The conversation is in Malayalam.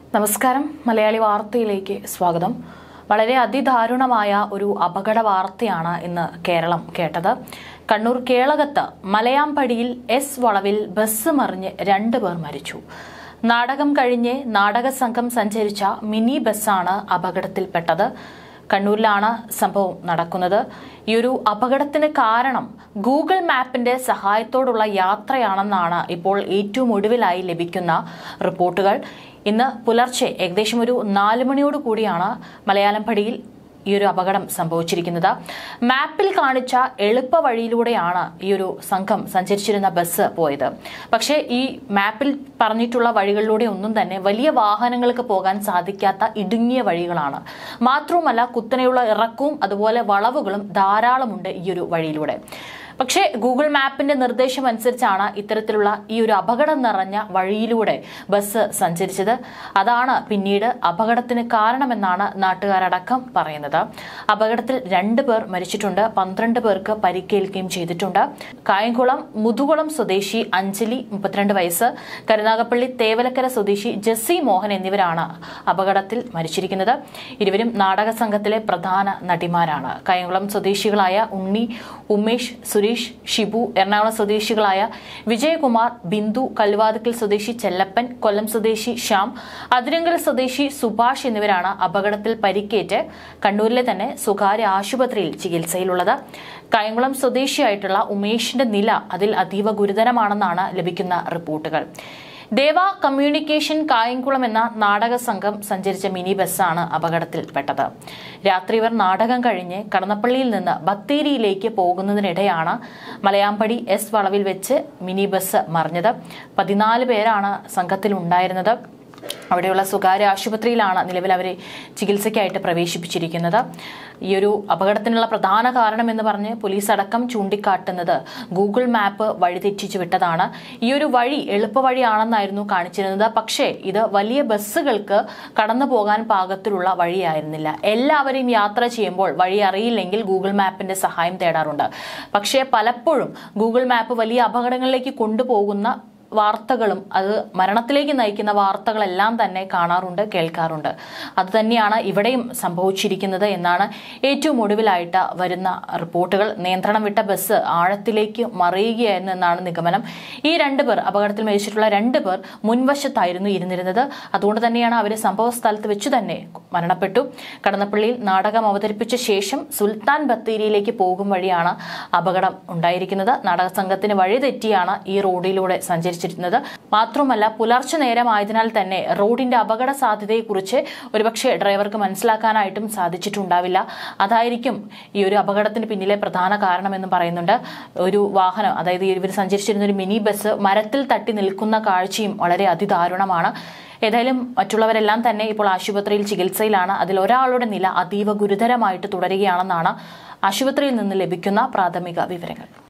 നമസ്കാരം മലയാളി വാർത്തയിലേക്ക് സ്വാഗതം വളരെ അതിദാരുണമായ ഒരു അപകട വാർത്തയാണ് ഇന്ന് കേരളം കേട്ടത് കണ്ണൂർ കേളകത്ത് മലയാമ്പടിയിൽ എസ് വളവിൽ ബസ് മറിഞ്ഞ് രണ്ടുപേർ മരിച്ചു നാടകം കഴിഞ്ഞ് നാടക സംഘം സഞ്ചരിച്ച മിനി ബസ്സാണ് അപകടത്തിൽപ്പെട്ടത് കണ്ണൂരിലാണ് സംഭവം നടക്കുന്നത് ഈ ഒരു അപകടത്തിന് കാരണം ഗൂഗിൾ മാപ്പിന്റെ സഹായത്തോടുള്ള യാത്രയാണെന്നാണ് ഇപ്പോൾ ഏറ്റവും ഒടുവിലായി ലഭിക്കുന്ന റിപ്പോർട്ടുകൾ ഇന്ന് പുലർച്ചെ ഏകദേശം ഒരു നാല് മണിയോട് കൂടിയാണ് മലയാളം പടിയിൽ ഈ ഒരു അപകടം സംഭവിച്ചിരിക്കുന്നത് മാപ്പിൽ കാണിച്ച എളുപ്പ വഴിയിലൂടെയാണ് ഈ ഒരു സംഘം സഞ്ചരിച്ചിരുന്ന ബസ് പോയത് പക്ഷേ ഈ മാപ്പിൽ പറഞ്ഞിട്ടുള്ള വഴികളിലൂടെ ഒന്നും തന്നെ വലിയ വാഹനങ്ങൾക്ക് പോകാൻ സാധിക്കാത്ത ഇടുങ്ങിയ വഴികളാണ് മാത്രവുമല്ല കുത്തനെയുള്ള ഇറക്കവും അതുപോലെ വളവുകളും ധാരാളമുണ്ട് ഈ ഒരു വഴിയിലൂടെ പക്ഷേ ഗൂഗിൾ മാപ്പിന്റെ നിർദ്ദേശം അനുസരിച്ചാണ് ഇത്തരത്തിലുള്ള ഈ ഒരു അപകടം നിറഞ്ഞ വഴിയിലൂടെ ബസ് സഞ്ചരിച്ചത് അതാണ് പിന്നീട് അപകടത്തിന് കാരണമെന്നാണ് നാട്ടുകാരടക്കം പറയുന്നത് അപകടത്തിൽ രണ്ട് പേർ മരിച്ചിട്ടുണ്ട് പന്ത്രണ്ട് പേർക്ക് പരിക്കേൽക്കുകയും ചെയ്തിട്ടുണ്ട് കായംകുളം മുതുകുളം സ്വദേശി അഞ്ജലി മുപ്പത്തിരണ്ട് വയസ്സ് കരുനാഗപ്പള്ളി തേവലക്കര സ്വദേശി ജെസ്സി മോഹൻ എന്നിവരാണ് അപകടത്തിൽ മരിച്ചിരിക്കുന്നത് ഇരുവരും നാടക സംഘത്തിലെ പ്രധാന നടിമാരാണ് കായംകുളം സ്വദേശികളായ ഉണ്ണി ഉമേഷ് സുരേഷ് ഷിബു എറണാകുളം സ്വദേശികളായ വിജയകുമാർ ബിന്ദു കല്ലുവാതുക്കൽ സ്വദേശി ചെല്ലപ്പൻ കൊല്ലം സ്വദേശി ശ്യാം അതിരങ്കൽ സ്വദേശി സുഭാഷ് എന്നിവരാണ് അപകടത്തിൽ പരിക്കേറ്റ് കണ്ണൂരിലെ തന്നെ സ്വകാര്യ ആശുപത്രിയിൽ ചികിത്സയിലുള്ളത് കായംകുളം സ്വദേശിയായിട്ടുള്ള ഉമേഷിന്റെ നില അതിൽ അതീവ ഗുരുതരമാണെന്നാണ് ലഭിക്കുന്ന റിപ്പോർട്ടുകൾ ദേവ കമ്മ്യൂണിക്കേഷൻ കായംകുളം എന്ന നാടക സംഘം സഞ്ചരിച്ച മിനി ബസ്സാണ് അപകടത്തിൽപ്പെട്ടത് രാത്രി ഇവർ നാടകം കഴിഞ്ഞ് കടന്നപ്പള്ളിയിൽ നിന്ന് ബത്തേരിയിലേക്ക് പോകുന്നതിനിടെയാണ് മലയാമ്പടി എസ് വളവിൽ വെച്ച് മിനി ബസ് മറിഞ്ഞത് പതിനാല് പേരാണ് സംഘത്തിൽ ഉണ്ടായിരുന്നത് അവിടെയുള്ള സ്വകാര്യ ആശുപത്രിയിലാണ് നിലവിൽ അവരെ ചികിത്സയ്ക്കായിട്ട് പ്രവേശിപ്പിച്ചിരിക്കുന്നത് ഈ ഒരു അപകടത്തിനുള്ള പ്രധാന കാരണം എന്ന് പറഞ്ഞ് പോലീസ് അടക്കം ചൂണ്ടിക്കാട്ടുന്നത് ഗൂഗിൾ മാപ്പ് വഴിതെറ്റിച്ചു വിട്ടതാണ് ഈ ഒരു വഴി എളുപ്പ വഴിയാണെന്നായിരുന്നു കാണിച്ചിരുന്നത് പക്ഷേ ഇത് വലിയ ബസ്സുകൾക്ക് കടന്നു പോകാൻ പാകത്തിലുള്ള വഴിയായിരുന്നില്ല എല്ലാവരെയും യാത്ര ചെയ്യുമ്പോൾ വഴി അറിയില്ലെങ്കിൽ ഗൂഗിൾ മാപ്പിന്റെ സഹായം തേടാറുണ്ട് പക്ഷേ പലപ്പോഴും ഗൂഗിൾ മാപ്പ് വലിയ അപകടങ്ങളിലേക്ക് കൊണ്ടുപോകുന്ന വാർത്തകളും അത് മരണത്തിലേക്ക് നയിക്കുന്ന വാർത്തകളെല്ലാം തന്നെ കാണാറുണ്ട് കേൾക്കാറുണ്ട് അത് തന്നെയാണ് ഇവിടെയും സംഭവിച്ചിരിക്കുന്നത് എന്നാണ് ഏറ്റവും ഒടുവിലായിട്ട് വരുന്ന റിപ്പോർട്ടുകൾ നിയന്ത്രണം വിട്ട ബസ് ആഴത്തിലേക്ക് മറിയുകയായിരുന്നു എന്നാണ് നിഗമനം ഈ രണ്ട് പേർ അപകടത്തിൽ മരിച്ചിട്ടുള്ള രണ്ട് പേർ മുൻവശത്തായിരുന്നു ഇരുന്നിരുന്നത് അതുകൊണ്ട് തന്നെയാണ് അവർ സംഭവ സ്ഥലത്ത് വെച്ച് തന്നെ മരണപ്പെട്ടു കടന്നപ്പള്ളിയിൽ നാടകം അവതരിപ്പിച്ച ശേഷം സുൽത്താൻ ബത്തേരിയിലേക്ക് പോകും വഴിയാണ് അപകടം ഉണ്ടായിരിക്കുന്നത് നാടക സംഘത്തിന് വഴി തെറ്റിയാണ് ഈ റോഡിലൂടെ സഞ്ചരിച്ചത് സഞ്ചരിച്ചിരുന്നത് മാത്രമല്ല പുലർച്ചെ നേരമായതിനാൽ തന്നെ റോഡിന്റെ അപകട സാധ്യതയെക്കുറിച്ച് ഒരുപക്ഷെ ഡ്രൈവർക്ക് മനസ്സിലാക്കാനായിട്ടും സാധിച്ചിട്ടുണ്ടാവില്ല അതായിരിക്കും ഈ ഒരു അപകടത്തിന് പിന്നിലെ പ്രധാന കാരണമെന്ന് പറയുന്നുണ്ട് ഒരു വാഹനം അതായത് ഇവർ സഞ്ചരിച്ചിരുന്ന ഒരു മിനി ബസ് മരത്തിൽ തട്ടി നിൽക്കുന്ന കാഴ്ചയും വളരെ അതിദാരുണമാണ് ഏതായാലും മറ്റുള്ളവരെല്ലാം തന്നെ ഇപ്പോൾ ആശുപത്രിയിൽ ചികിത്സയിലാണ് അതിൽ ഒരാളുടെ നില അതീവ ഗുരുതരമായിട്ട് തുടരുകയാണെന്നാണ് ആശുപത്രിയിൽ നിന്ന് ലഭിക്കുന്ന പ്രാഥമിക വിവരങ്ങൾ